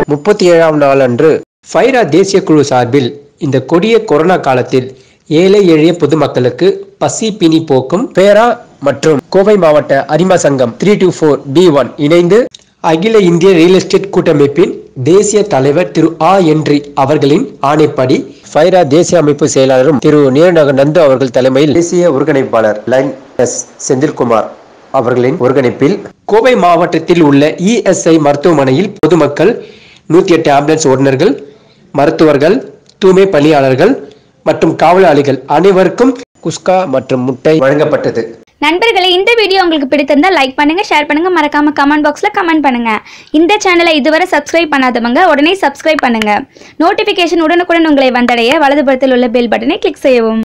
முப்பத்தி ஏழாம் நாளன்று ஃபைரா தேசிய குழு சார்பில் இந்த கொடிய கொரோனா காலத்தில் ஏழை எளிய பொதுமக்களுக்கு பசி பிணி போக்கும் பேரா மற்றும் கோவை மாவட்ட அரிமா சங்கம் three two four D one இணைந்து அகில இந்திய ரியல் எஸ்டேட் கூட்டமைப்பின் தேசிய தலைவர் திரு ஆ என்றி அவர்களின் ஆணைப்படி ஃபைரா தேசிய அமைப்பு செயலாளரும் திரு நீரநகர் நந்து அவர்கள் தலைமையில் தேசிய ஒருங்கிணைப்பாளர் லைன் எஸ் செந்தில்குமார் அவர்களின் ஒருங்கிணைப்பில் கோவை மாவட்டத்தில் உள்ள இஎஸ்ஐ மருத்துவமனையில் பொதுமக்கள் நூற்றி எட்டு ஆம்புலன்ஸ் ஓட்டுநர்கள் மருத்துவர்கள் தூய்மை பணியாளர்கள் மற்றும் காவலாளிகள் அனைவருக்கும் குஸ்கா மற்றும் முட்டை வழங்கப்பட்டது நண்பர்களே இந்த வீடியோ உங்களுக்கு பிடித்திருந்தா லைக் பண்ணுங்க ஷேர் பண்ணுங்க மறக்காம கமெண்ட் பாக்ஸ்ல கமெண்ட் பண்ணுங்க இந்த சேனலை இதுவரை சப்ஸ்கிரைப் பண்ணாதவங்க உடனே சப்ஸ்கிரைப் பண்ணுங்க நோட்டிபிகேஷன் உடனுக்குடன் உங்களை வந்தடைய வலதுபுறத்தில் உள்ள பெல் பட்டனை கிளிக் செய்யவும்